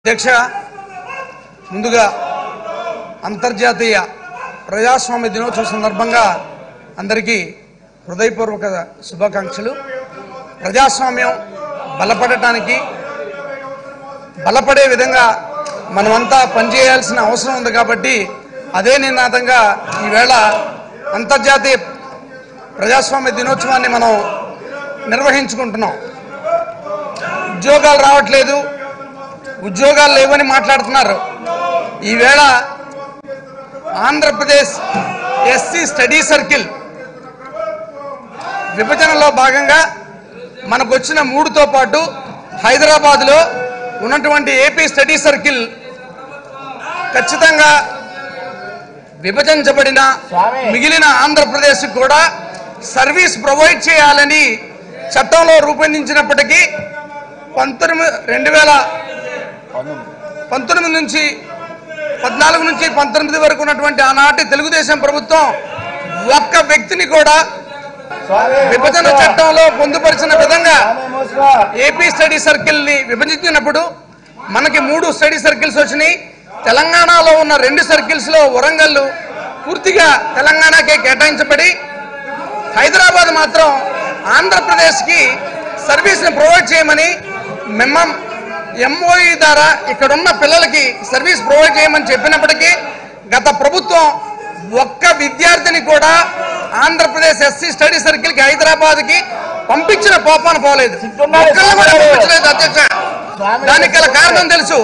అధ్యక్ష ముందుగా అంతర్జాతీయ ప్రజాస్వామ్య దినోత్సవం సందర్భంగా అందరికీ హృదయపూర్వక శుభాకాంక్షలు ప్రజాస్వామ్యం బలపడటానికి బలపడే విధంగా మనమంతా పనిచేయాల్సిన అవసరం ఉంది కాబట్టి అదే నినాదంగా ఈవేళ అంతర్జాతీయ ప్రజాస్వామ్య దినోత్సవాన్ని మనం నిర్వహించుకుంటున్నాం ఉద్యోగాలు రావట్లేదు ఉద్యోగాలు లేవని మాట్లాడుతున్నారు ఈవేళ ఆంధ్రప్రదేశ్ ఎస్సీ స్టడీ సర్కిల్ విభజనలో భాగంగా మనకు వచ్చిన మూడుతో పాటు హైదరాబాద్లో ఉన్నటువంటి ఏపీ స్టడీ సర్కిల్ ఖచ్చితంగా విభజించబడిన మిగిలిన ఆంధ్రప్రదేశ్ కూడా సర్వీస్ ప్రొవైడ్ చేయాలని చట్టంలో రూపొందించినప్పటికీ పంతొమ్మిది రెండు వేల పంతొమ్మిది నుంచి పద్నాలుగు నుంచి పంతొమ్మిది వరకు ఉన్నటువంటి ఆనాటి తెలుగుదేశం ప్రభుత్వం ఒక్క వ్యక్తిని కూడా విభజన చట్టంలో పొందుపరిచిన విధంగా ఏపీ స్టడీ సర్కిల్ ని విభజించినప్పుడు మనకి మూడు స్టడీ సర్కిల్స్ వచ్చినాయి తెలంగాణలో ఉన్న రెండు సర్కిల్స్ లో వరంగల్ పూర్తిగా తెలంగాణకే కేటాయించబడి హైదరాబాద్ మాత్రం ఆంధ్రప్రదేశ్ కి సర్వీస్ ని ప్రొవైడ్ చేయమని మెమ్మం ఎంఓఈ ద్వారా ఇక్కడున్న పిల్లలకి సర్వీస్ ప్రొవైడ్ చేయమని చెప్పినప్పటికీ గత ప్రభుత్వం ఒక్క విద్యార్థిని కూడా ఆంధ్రప్రదేశ్ ఎస్సీ స్టడీ సర్కిల్ కి హైదరాబాద్ కి పంపించిన పోపాన పోలేదు ఒక్కళ్ళని కూడా పంపించలేదు అధ్యక్ష దానికి గల కారణం తెలుసు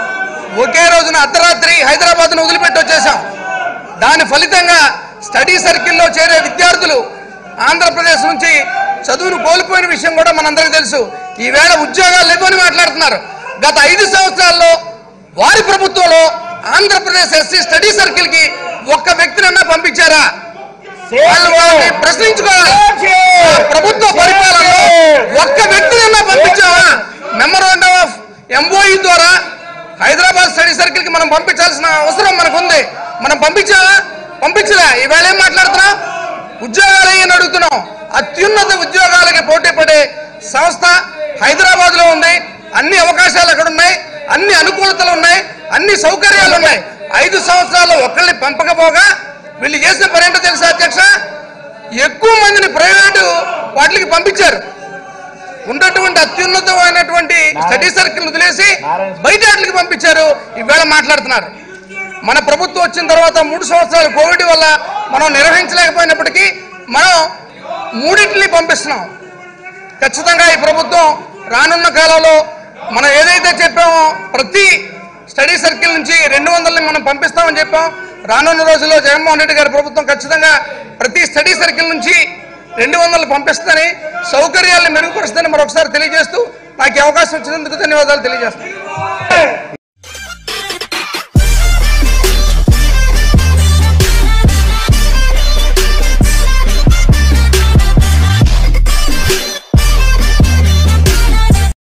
ఒకే రోజున అర్ధరాత్రి హైదరాబాద్ ను వదిలిపెట్టి వచ్చేసాం దాని ఫలితంగా స్టడీ సర్కిల్లో చేరే విద్యార్థులు ఆంధ్రప్రదేశ్ నుంచి చదువును కోల్పోయిన విషయం కూడా మనందరికీ తెలుసు ఈవేళ ఉద్యోగాలు లేవని మాట్లాడుతున్నారు గత ఐదు సంవత్సరాల్లో వారి ప్రభుత్వంలో ఆంధ్రప్రదేశ్ ఎస్సీ స్టడీ సర్కిల్ కి ఒక్క వ్యక్తినన్నా పంపించారా వాళ్ళు వాళ్ళని ప్రశ్నించుకోవాలి ఆ ప్రభుత్వ పరిపాలనలో ఒక్క వ్యక్తినన్నా పంపించావా మెమరాండం ఆఫ్ ఎంఓఈ ద్వారా హైదరాబాద్ స్టడీ సర్కిల్ కి మనం పంపించాల్సిన అవసరం మనకుంది మనం పంపించావా పంపించలే ఈవేళ ఏం మాట్లాడుతున్నాం ఉద్యోగాలు అని అడుగుతున్నాం అత్యున్నత ఉద్యోగాలకి పోటీ పడే సంస్థ హైదరాబాద్ లో ఉంది అన్ని అవకాశాలు అక్కడ ఉన్నాయి అన్ని అనుకూలతలు ఉన్నాయి అన్ని సౌకర్యాలు ఉన్నాయి ఐదు సంవత్సరాలు ఒక్కళ్ళని పంపకపోగా వీళ్ళు చేసిన పని ఏంటో తెలుసా అధ్యక్ష ఎక్కువ మందిని ప్రైవేటు వాటికి పంపించారు ఉన్నటువంటి అత్యున్నతమైనటువంటి స్టడీ సర్కిల్ వదిలేసి బయట వాటికి పంపించారు ఈవేళ మాట్లాడుతున్నారు మన ప్రభుత్వం వచ్చిన తర్వాత మూడు సంవత్సరాలు కోవిడ్ వల్ల మనం నిర్వహించలేకపోయినప్పటికీ మనం మూడింటిని పంపిస్తున్నాం ఖచ్చితంగా ఈ ప్రభుత్వం రానున్న కాలంలో మనం ఏదైతే చెప్పామో ప్రతి స్టడీ సర్కిల్ నుంచి రెండు వందలని మనం పంపిస్తామని చెప్పాం రానున్న రోజుల్లో జగన్మోహన్ రెడ్డి గారి ప్రభుత్వం ఖచ్చితంగా ప్రతి స్టడీ సర్కిల్ నుంచి రెండు వందలు పంపిస్తుందని సౌకర్యాలను మెరుగుపరుస్తుందని మరొకసారి తెలియజేస్తూ నాకు ఈ అవకాశం వచ్చినందుకు ధన్యవాదాలు తెలియజేస్తాను